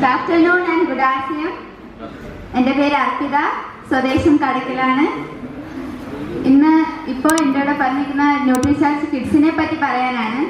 Good afternoon and good afternoon എൻ്റെ പേര് അർപ്പിത സ്വദേശം കടക്കിലാണ് ഇന്ന് ഇപ്പോൾ എൻ്റെ കൂടെ പറഞ്ഞിരിക്കുന്ന ന്യൂട്രിചാർജ് കിഡ്സിനെ പറ്റി പറയാനാണ്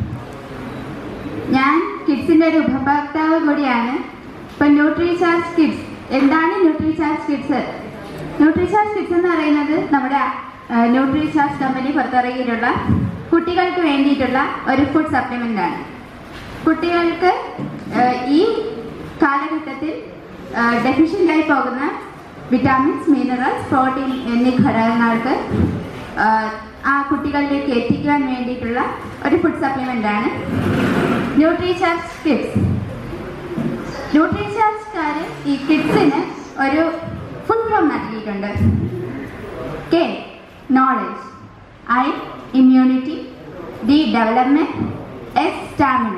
ഞാൻ കിഡ്സിൻ്റെ ഒരു ഉപഭോക്താവ് കൂടിയാണ് ഇപ്പം ന്യൂട്രിചാർജ് കിഡ്സ് എന്താണ് ന്യൂട്രിചാർജ് കിഡ്സ് ന്യൂട്രിചാർജ് കിഡ്സ് എന്ന് പറയുന്നത് നമ്മുടെ ന്യൂട്രിചാർജ് കമ്പനി പുറത്തിറങ്ങിയിട്ടുള്ള കുട്ടികൾക്ക് വേണ്ടിയിട്ടുള്ള ഒരു ഫുഡ് സപ്ലിമെൻ്റ് ആണ് കുട്ടികൾക്ക് ഏഹ്, ഈ കാലഘട്ടത്തിൽ ഡെഫിഷ്യൻ്റ് ആയി പോകുന്ന വിറ്റാമിൻസ് മിനറൽസ് പ്രോട്ടീൻ എന്നീ ഘടകങ്ങൾക്ക് ഏഹ്, ആ കുട്ടികളിലേക്ക് എത്തിക്കുവാൻ വേണ്ടിയിട്ടുള്ള ഒരു ഫുഡ് സപ്ലിമെൻ്റ് ആണ് ന്യൂട്രിചാർജ് കിഡ്സ് ന്യൂട്രിചാർജ്ക്കാർ ഈ കിഡ്സിന് ഒരു ഫുഡ് ഫോം നൽകിയിട്ടുണ്ട് K knowledge I immunity D development S stamina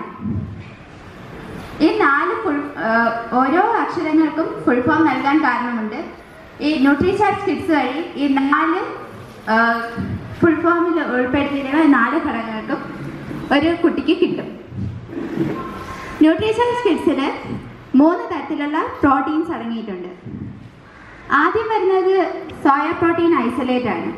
ഈ നാല് ഫുൾ ഓരോ അക്ഷരങ്ങൾക്കും ഫുൾ ഫോം നൽകാൻ കാരണമുണ്ട് ഈ ന്യൂട്രിചാർജ് കിഡ്സ് വഴി ഈ നാല് ഫുൾ ഫോമിൽ ഉൾപ്പെടുത്തിയിട്ടുള്ള ഈ നാല് ഘടകങ്ങൾക്കും ഒരു കുട്ടിക്ക് കിട്ടും ന്യൂട്രീഷൻസ് കിഡ്സിൽ മൂന്ന് തരത്തിലുള്ള പ്രോട്ടീൻസ് അടങ്ങിയിട്ടുണ്ട് ആദ്യം വരുന്നത് സോയ പ്രോട്ടീൻ ഐസൊലേറ്റ് ആണ്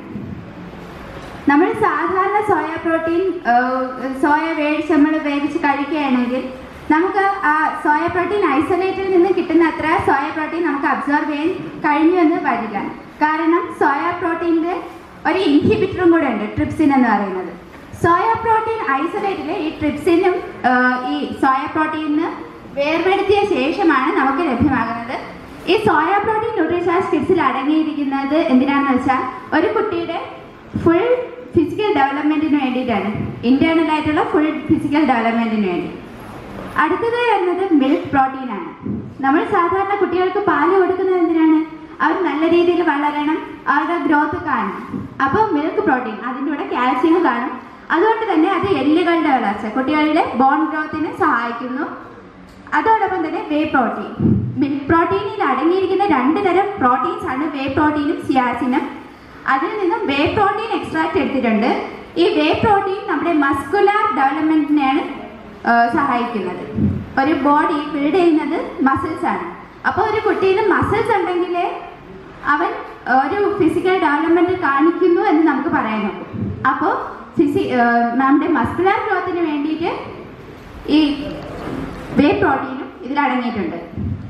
നമ്മൾ സാധാരണ സോയ പ്രോട്ടീൻ സോയ വേവിച്ച് നമ്മൾ വേവിച്ച് കഴിക്കുകയാണെങ്കിൽ നമുക്ക് ആ സോയ പ്രോട്ടീൻ ഐസൊലേറ്റിൽ നിന്ന് കിട്ടുന്ന അത്ര സോയ പ്രോട്ടീൻ നമുക്ക് അബ്സോർബ് ചെയ്യാൻ കഴിഞ്ഞു എന്ന് വരില്ല കാരണം സോയ പ്രോട്ടീൻ്റെ ഒരു ഇൻഹിബിറ്ററും കൂടെ ഉണ്ട് ട്രിപ്സിൻ എന്ന് പറയുന്നത് സോയ പ്രോട്ടീൻ ഐസൊലേറ്റിൽ ഈ ട്രിപ്സിനും ഈ സോയ പ്രോട്ടീനിന് വേർപെടുത്തിയ ശേഷമാണ് നമുക്ക് ലഭ്യമാകുന്നത് ഈ സോയ പ്രോട്ടീൻ ന്യൂട്രീഷൻസ് കിഡ്സിൽ അടങ്ങിയിരിക്കുന്നത് എന്തിനാണെന്ന് വെച്ചാൽ ഒരു കുട്ടിയുടെ ഫുൾ ഫിസിക്കൽ ഡെവലപ്മെന്റിന് വേണ്ടിയിട്ടാണ് ഇന്റേണൽ ആയിട്ടുള്ള ഫുൾ ഫിസിക്കൽ ഡെവലപ്മെന്റിന് വേണ്ടി അടുത്തത് വരുന്നത് മിൽക്ക് പ്രോട്ടീൻ ആണ് നമ്മൾ സാധാരണ കുട്ടികൾക്ക് പാല് കൊടുക്കുന്നത് എന്തിനാണ് അവർ നല്ല രീതിയിൽ വളരണം അവരുടെ ഗ്രോത്ത് കാണണം അപ്പോൾ മിൽക്ക് പ്രോട്ടീൻ അതിൻ്റെ കൂടെ കാൽസ്യം കാണും അതുകൊണ്ട് തന്നെ അത് എല്ലുകളുടെ വളർച്ച കുട്ടികളുടെ ബോൺ ഗ്രോത്തിന് സഹായിക്കുന്നു അതോടൊപ്പം തന്നെ വേ പ്രോട്ടീൻ മിൽക്ക് പ്രോട്ടീനിൽ അടങ്ങിയിരിക്കുന്ന രണ്ട് തരം പ്രോട്ടീൻസ് ആണ് വേ പ്രോട്ടീനും സിയാസിനും അതിൽ നിന്നും വേ പ്രോട്ടീൻ എക്സ്ട്രാക്ട് എടുത്തിട്ടുണ്ട് ഈ വേ പ്രോട്ടീൻ നമ്മുടെ മസ്കുലാർ ഡെവലപ്മെന്റിനെയാണ് ആ, സഹായിക്കുന്നത് ഒരു ബോഡി ബിൽഡ് ചെയ്യുന്നത് മസിൽസ് ആണ് അപ്പോൾ ഒരു കുട്ടിയിൽ മസിൽസ് ഉണ്ടെങ്കിൽ അവൻ ഒരു ഫിസിക്കൽ ഡെവലപ്മെന്റ് കാണിക്കുന്നു എന്ന് നമുക്ക് പറയാൻ നോക്കും അപ്പോൾ ഫിസി ആ, നമ്മുടെ മസ്കുലാർ ഗ്രോത്തിന് വേണ്ടിയിട്ട് ഈ വേ പ്രോട്ടീനും ഇതിൽ അടങ്ങിയിട്ടുണ്ട്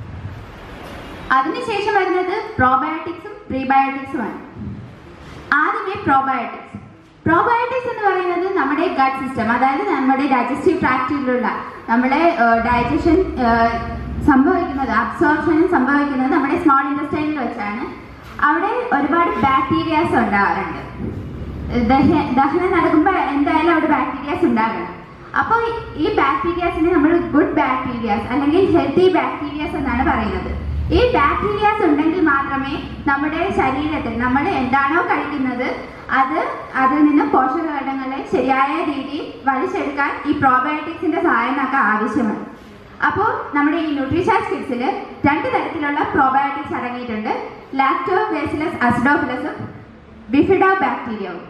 അതിനുശേഷം വരുന്നത് പ്രോബയോട്ടിക്സും പ്രീബയോട്ടിക്സുമാണ് ആദ്യമേ പ്രോബയോട്ടിക്സ് പ്രോബയോട്ടിക്സ് എന്ന് പറയുന്നത് നമ്മുടെ ഗട്ട് സിസ്റ്റം അതായത് നമ്മുടെ ഡൈജസ്റ്റീവ് ട്രാക്റ്റിലുള്ള നമ്മുടെ ഡൈജഷൻ സംഭവിക്കുന്നത് അബ്സോർപ്ഷനും സംഭവിക്കുന്നത് നമ്മുടെ സ്മോൾ ഇൻഡസ്ട്രൈനിൽ വെച്ചാണ് അവിടെ ഒരുപാട് ബാക്ടീരിയാസ് ഉണ്ടാവാറുണ്ട് ദഹ- ദഹനം നടക്കുമ്പോൾ എന്തായാലും അവിടെ ബാക്ടീരിയാസ് ഉണ്ടാകണം അപ്പോൾ ഈ ബാക്ടീരിയാസിനെ നമ്മൾ ഗുഡ് ബാക്ടീരിയാസ് അല്ലെങ്കിൽ ഹെൽത്തി ബാക്ടീരിയാസ് എന്നാണ് പറയുന്നത് ഈ ബാക്ടീരിയാസ് ഉണ്ടെങ്കിൽ മാത്രമേ നമ്മുടെ ശരീരത്തിൽ നമ്മൾ എന്താണോ കഴിക്കുന്നത് അത് അതിൽ നിന്ന് പോഷകഘടകങ്ങളെ ശരിയായ രീതിയിൽ വലിച്ചെടുക്കാൻ ഈ പ്രോബയോട്ടിക്സിന്റെ സഹായം നമുക്ക് ആവശ്യമാണ് അപ്പോൾ നമ്മുടെ ഈ ന്യൂട്രീഷാസ് കിഡ്സിൽ രണ്ട് തരത്തിലുള്ള പ്രോബയോട്ടിക്സ് അടങ്ങിയിട്ടുണ്ട് ലാക്ടോ ബേസിലസ് അസിഡോഫിലസും ബിഫിഡോ ബാക്ടീരിയവും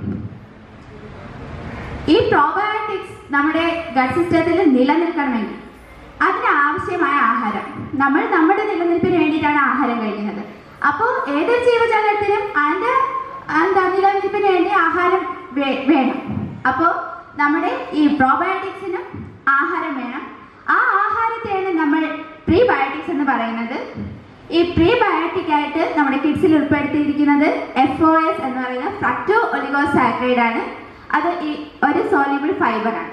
ഈ പ്രോബയോട്ടിക്സ് നമ്മുടെ ഗട്ട് സിസ്റ്റത്തിൽ നിലനിൽക്കണമെങ്കിൽ അതിന് ആവശ്യമായ ആഹാരം നമ്മൾ നമ്മുടെ നിലനിൽപ്പിന് വേണ്ടിയിട്ടാണ് ആഹാരം കഴിക്കുന്നത് അപ്പോൾ ഏതൊരു ജീവജാലത്തിനും അതിൻ്റെ എന്താ നിലനിൽപ്പിന് വേണ്ടി ആഹാരം വേ- വേണം അപ്പോൾ നമ്മുടെ ഈ പ്രോബയോട്ടിക്സിനും ആഹാരം വേണം ആ ആഹാരത്തെയാണ് നമ്മൾ പ്രീബയോട്ടിക്സ് എന്ന് പറയുന്നത് ഈ പ്രീബയോട്ടിക് ആയിട്ട് നമ്മുടെ കിഡ്സിൽ ഉൾപ്പെടുത്തിയിരിക്കുന്നത് എഫ് ഒ എസ് എന്ന് പറയുന്ന ഫ്രക്ടോ ഒലിഗോസാക്രൈഡ് ആണ് അത് ഈ ഒരു സോലിബിൾ ഫൈബർ ആണ്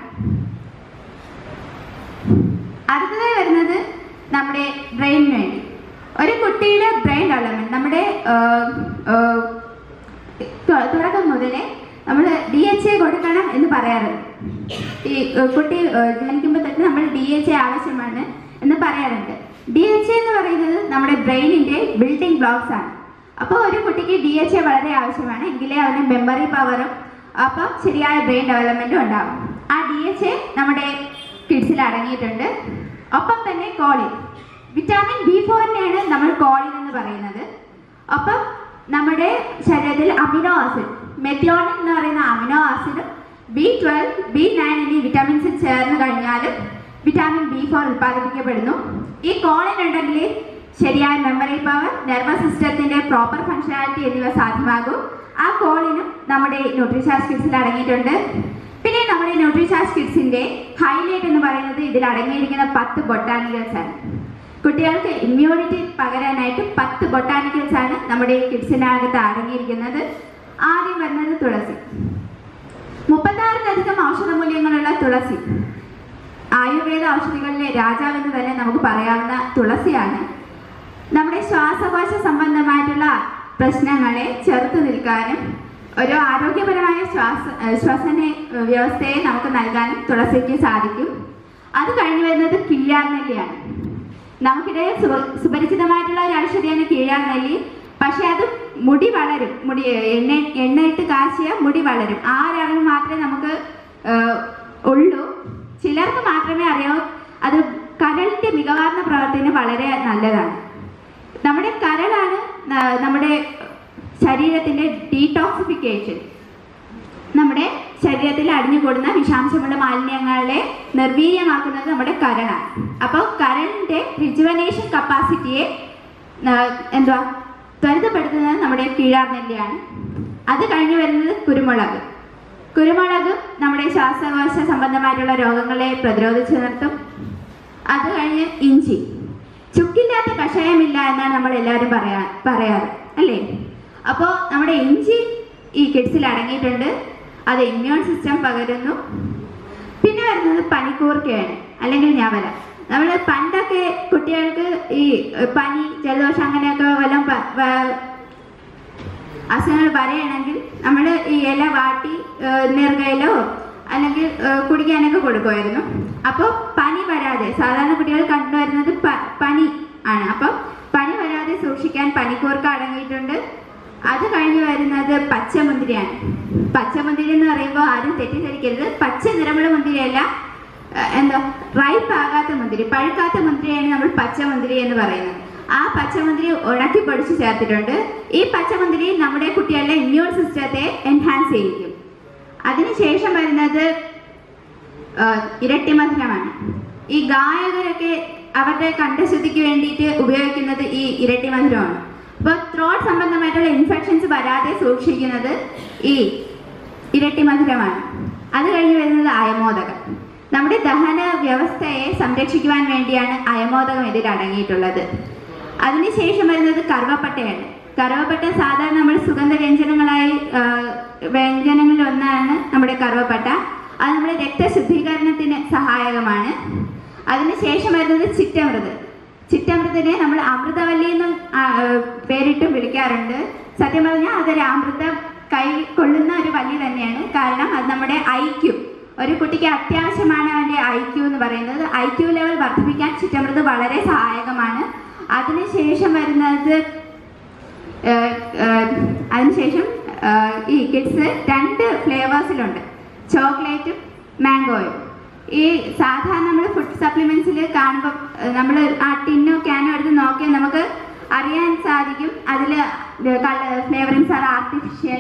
അടുത്തതായി വരുന്നത് നമ്മുടെ ബ്രെയിനിന് വേണ്ടി ഒരു കുട്ടിയുടെ ബ്രെയിൻ ഡെവലപ്മെന്റ് നമ്മുടെ ആഹ്, ആഹ്, തു- തുടക്കം മുതലേ നമ്മൾ ഡി എച്ച് എ കൊടുക്കണം എന്ന് പറയാറുണ്ട് ഈ ആഹ്, കുട്ടി ആഹ്, ജനിക്കുമ്പോൾ തൊട്ട് നമ്മൾ ഡി എച്ച് എ ആവശ്യമാണ് എന്ന് പറയാറുണ്ട് ഡി എച്ച് എ എന്ന് പറയുന്നത് നമ്മുടെ ബ്രെയിനിന്റെ ബിൽഡിംഗ് ബ്ലോക്സ് ആണ് അപ്പോൾ ഒരു കുട്ടിക്ക് ഡി എച്ച് എ വളരെ ആവശ്യമാണ് എങ്കിലേ അവന് മെമ്മറി പവറും അപ്പം ശരിയായ ബ്രെയിൻ ഡെവലപ്മെന്റും ഉണ്ടാവും ആ ഡി എച്ച് എ നമ്മുടെ കിഡ്സിൽ അടങ്ങിയിട്ടുണ്ട് ഒപ്പം തന്നെ കോളിൻ വിറ്റാമിൻ ബി ഫോറിനെയാണ് നമ്മൾ കോളിൻ എന്ന് പറയുന്നത് ഒപ്പം നമ്മുടെ ശരീരത്തിൽ അമിനോ ആസിഡ് മെത്തിയോണിൻ എന്ന് പറയുന്ന അമിനോ ആസിഡും ബി ട്വൽവ് ബി നയൻ എന്നീ വിറ്റാമിൻസ് ചേർന്ന് കഴിഞ്ഞാൽ വിറ്റാമിൻ ബി ഫോർ ഉൽപ്പാദിപ്പിക്കപ്പെടുന്നു ഈ കോളിൻ ഉണ്ടെങ്കിൽ ശരിയായ മെമ്മറി പവർ നെർവസ് സിസ്റ്റത്തിന്റെ പ്രോപ്പർ ഫങ്ഷനാലിറ്റി എന്നിവ സാധ്യമാകും ആ കോളിനും നമ്മുടെ ന്യൂട്രിചാർജ് കിഡ്സിൽ അടങ്ങിയിട്ടുണ്ട് പിന്നെ നമ്മുടെ ന്യൂട്രിചാർജ് കിഡ്സിന്റെ ഹൈലൈറ്റ് എന്ന് പറയുന്നത് ഇതിൽ അടങ്ങിയിരിക്കുന്ന പത്ത് ബൊട്ടാനിക്കൽസ് ആണ് കുട്ടികൾക്ക് ഇമ്മ്യൂണിറ്റി പകരാനായിട്ട് പത്ത് ബൊട്ടാനിക്കൽസ് ആണ് നമ്മുടെ ഈ കിഡ്സിനകത്ത് അടങ്ങിയിരിക്കുന്നത് ആദ്യം വരുന്നത് തുളസി മുപ്പത്താറിലധികം ഔഷധ മൂല്യങ്ങളുള്ള തുളസി ആയുർവേദ ഔഷധികളിലെ രാജാവെന്ന് തന്നെ നമുക്ക് പറയാവുന്ന തുളസിയാണ് നമ്മുടെ ശ്വാസകോശ സംബന്ധമായിട്ടുള്ള പ്രശ്നങ്ങളെ ചെറുത്തു നിൽക്കാനും ഒരു ആരോഗ്യപരമായ ശ്വാസ ഏഹ് ശ്വസന ഏഹ് വ്യവസ്ഥയെ നമുക്ക് നൽകാനും തുളസിക്ക് സാധിക്കും അത് കഴിഞ്ഞു വരുന്നത് കിഴിയാർനെല്ലിയാണ് നമുക്കിടെ സു- സുപരിചിതമായിട്ടുള്ള ഒരു ഔഷധിയാണ് കീഴാർനെല്ലി പക്ഷെ അത് മുടി വളരും മുടി എണ്ണ എണ്ണയിട്ട് കാച്ചിയ മുടി വളരും ആ ഒരു അറിവ് മാത്രമേ നമുക്ക് ഏഹ്, ഉള്ളൂ ചിലർക്ക് മാത്രമേ അറിയാവൂ അത് കരളിന്റെ മികവാർന്ന പ്രവർത്തനം വളരെ നല്ലതാണ് നമ്മുടെ കരളാണ് ന- നമ്മുടെ ശരീരത്തിന്റെ ഡീടോക്സിഫിക്കേഷൻ നമ്മുടെ ശരീരത്തിൽ അടിഞ്ഞുകൂടുന്ന വിഷാംശമുള്ള മാലിന്യങ്ങളെ നിർവീര്യമാക്കുന്നത് നമ്മുടെ കരളാണ് അപ്പോൾ കരളിന്റെ റിജുവനേഷൻ കപ്പാസിറ്റിയെ എന്തുവാ ത്വരിതപ്പെടുത്തുന്നത് നമ്മുടെ കീഴാർനെല്ലിയാണ് അത് കഴിഞ്ഞു വരുന്നത് കുരുമുളക് കുരുമുളക് നമ്മുടെ ശ്വാസകോശ സംബന്ധമായിട്ടുള്ള രോഗങ്ങളെ പ്രതിരോധിച്ചു നിർത്തും അത് കഴിഞ്ഞ് ഇഞ്ചി ചുക്കില്ലാത്ത കഷായമില്ല എന്നാണ് നമ്മൾ എല്ലാവരും പറയാ പറയാറ് അല്ലേ അപ്പോൾ നമ്മുടെ ഇഞ്ചി ഈ കിഡ്സിൽ അടങ്ങിയിട്ടുണ്ട് അത് ഇമ്മ്യൂൺ സിസ്റ്റം പകരുന്നു പിന്നെ വരുന്നത് പനിക്കൂർക്കയാണ് അല്ലെങ്കിൽ ഞാവല നമ്മൾ പണ്ടൊക്കെ കുട്ടികൾക്ക് ഈ ഏഹ്, പനി ജലദോഷം അങ്ങനെയൊക്കെ വല്ലതും പ- വ- അസുഖങ്ങൾ വരെയാണെങ്കിൽ നമ്മൾ ഈ ഇല വാട്ടി ഏഹ്, നെറുകയിലോ അല്ലെങ്കിൽ ഏഹ്, കുടിക്കാനൊക്കെ കൊടുക്കുമായിരുന്നു അപ്പോൾ പനി വരാതെ സാധാരണ കുട്ടികൾ കണ്ടുവരുന്നത് പ- പനി ആണ് അപ്പോൾ പനി വരാതെ സൂക്ഷിക്കാൻ പനിക്കൂർക്ക അടങ്ങിയിട്ടുണ്ട് അത് കഴിഞ്ഞ് വരുന്നത് പച്ചമുന്തിരിയാണ് പച്ചമുന്തിരി എന്ന് പറയുമ്പോൾ ആരും തെറ്റിദ്ധരിക്കരുത് പച്ച നിറമുള്ള മുന്തിരിയല്ല ഏഹ്, എന്താ റൈപ്പ് ആകാത്ത മുന്തിരി പഴുക്കാത്ത മുന്തിരിയാണ് നമ്മൾ പച്ചമുന്തിരി എന്ന് പറയുന്നത് ആ പച്ചമുന്തിരി ഉണക്കി പൊടിച്ച് ചേർത്തിട്ടുണ്ട് ഈ പച്ചമുന്തിരി നമ്മുടെ കുട്ടികളുടെ ഇമ്മ്യൂൺ സിസ്റ്റത്തെ എൻഹാൻസ് ചെയ്യിക്കും അതിനുശേഷം വരുന്നത് ഏഹ്, ഇരട്ടി മധുരമാണ് ഈ ഗായകരൊക്കെ അവരുടെ കണ്ഠശുദ്ധിക്ക് വേണ്ടിയിട്ട് ഉപയോഗിക്കുന്നത് ഈ ഇരട്ടി മധുരമാണ് അപ്പോൾ ത്രോട്ട് സംബന്ധമായിട്ടുള്ള ഇൻഫെക്ഷൻസ് വരാതെ സൂക്ഷിക്കുന്നത് ഈ ഇരട്ടി മധുരമാണ് അത് കഴിഞ്ഞ് വരുന്നത് അയമോദകം നമ്മുടെ ദഹന വ്യവസ്ഥയെ സംരക്ഷിക്കുവാൻ വേണ്ടിയാണ് അയമോദകം ഇതിൽ അടങ്ങിയിട്ടുള്ളത് അതിനുശേഷം വരുന്നത് കറുവപ്പട്ടയാണ് കറുവപ്പട്ട സാധാരണ നമ്മൾ സുഗന്ധവ്യഞ്ജനങ്ങളായി ആ, വ്യഞ്ജനങ്ങളിൽ ഒന്നാണ് നമ്മുടെ കറുവപ്പട്ട അത് നമ്മുടെ രക്തശുദ്ധീകരണത്തിന് സഹായകമാണ് അതിനുശേഷം വരുന്നത് ചിറ്റമൃത് ചിറ്റമൃതിനെ നമ്മൾ അമൃതവല്ലി എന്നും ആ, പേരിട്ടും വിളിക്കാറുണ്ട് സത്യം പറഞ്ഞാൽ അതൊരു അമൃത കൈ കൊള്ളുന്ന ഒരു വല്ലി തന്നെയാണ് കാരണം അത് നമ്മുടെ ഐക്യു ഒരു കുട്ടിക്ക് അത്യാവശ്യമാണ് അവൻ്റെ ഐക്യു എന്ന് പറയുന്നത് ഐക്യു ലെവൽ വർദ്ധിപ്പിക്കാൻ ചിറ്റമൃത് വളരെ സഹായകമാണ് അതിനുശേഷം വരുന്നത് ഏഹ്, ഏഹ്, അതിനുശേഷം ഏഹ്, ഈ കിഡ്സ് രണ്ട് ഫ്ലേവേഴ്സിലുണ്ട് ചോക്ലേറ്റും മാംഗോയും ഈ സാധാരണ നമ്മൾ ഫുഡ് സപ്ലിമെന്റ്സിൽ കാണുമ്പോൾ നമ്മൾ ആ ടിന്നോ ക്യാനോ എടുത്ത് നോക്കിയാൽ നമുക്ക് അറിയാൻ സാധിക്കും അതിൽ flavourings or artificial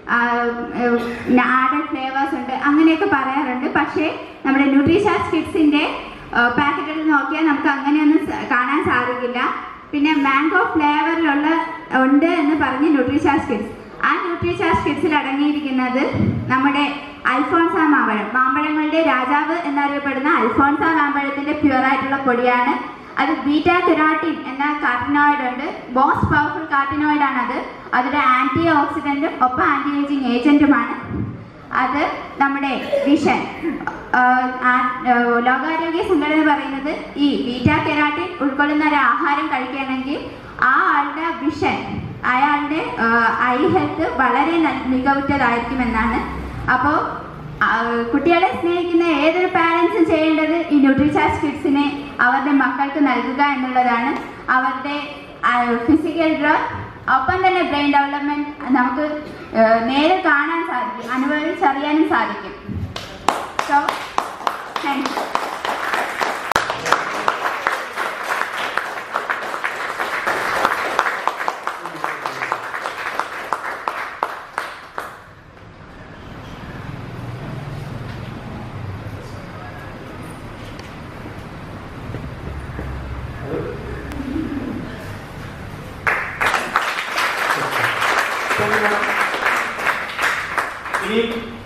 added flavours ഉണ്ട് അങ്ങനെയൊക്കെ പറയാറുണ്ട് പക്ഷേ നമ്മുടെ ന്യൂട്രീഷാസ് കിഡ്സിന്റെ പാക്കറ്റുകൾ നോക്കിയാൽ നമുക്ക് അങ്ങനെയൊന്നും സ- കാണാൻ സാധിക്കില്ല പിന്നെ മാംഗോ ഫ്ലേവറിലുള്ള ഉണ്ട് എന്ന് പറഞ്ഞ് ന്യൂട്രീഷാസ് കിഡ്സ് ആ ന്യൂട്രീഷാസ് കിഡ്സിൽ അടങ്ങിയിരിക്കുന്നത് നമ്മുടെ അൽഫോൺസ മാമ്പഴം മാമ്പഴങ്ങളുടെ രാജാവ് എന്നറിയപ്പെടുന്ന അൽഫോൺസ മാമ്പഴത്തിന്റെ പ്യുവർ ആയിട്ടുള്ള പൊടിയാണ് അത് ബീറ്റ കെരാട്ടിൻ എന്ന കാർട്ടിനോയിഡ് ഉണ്ട് മോസ്റ്റ് പവർഫുൾ കാർട്ടിനോയിഡ് ആണ് അത് അതൊരു ആന്റി ഓക്സിഡന്റും ഒപ്പം ആന്റി ഏജിങ് ഏജന്റുമാണ് അത് നമ്മുടെ വിഷൻ ആഹ് ആ- ആഹ് ലോകാരോഗ്യ സംഘടന പറയുന്നത് ഈ ബീറ്റ കെരാട്ടിൻ ഉൾക്കൊള്ളുന്ന ഒരു ആഹാരം കഴിക്കുകയാണെങ്കിൽ ആ ആളുടെ വിഷൻ അയാളുടെ ഐ ഹെൽത്ത് വളരെ ന- മികവുറ്റതായിരിക്കുമെന്നാണ് അപ്പോൾ കുട്ടികളെ സ്നേഹിക്കുന്ന ഏതൊരു പാരൻസും ചെയ്യേണ്ടത് ഈ ന്യൂട്രിചാർജ് കിഡ്സിനെ അവരുടെ മക്കൾക്ക് നൽകുക എന്നുള്ളതാണ് അവരുടെ ഫിസിക്കൽ ഗ്രോത്ത് ഒപ്പം തന്നെ ബ്രെയിൻ ഡെവലപ്മെന്റ് നമുക്ക് ഏഹ്, നേരെ കാണാൻ സാധിക്കും അനുഭവിച്ചറിയാനും സാധിക്കും so thank you Thank you, madam. ഇനി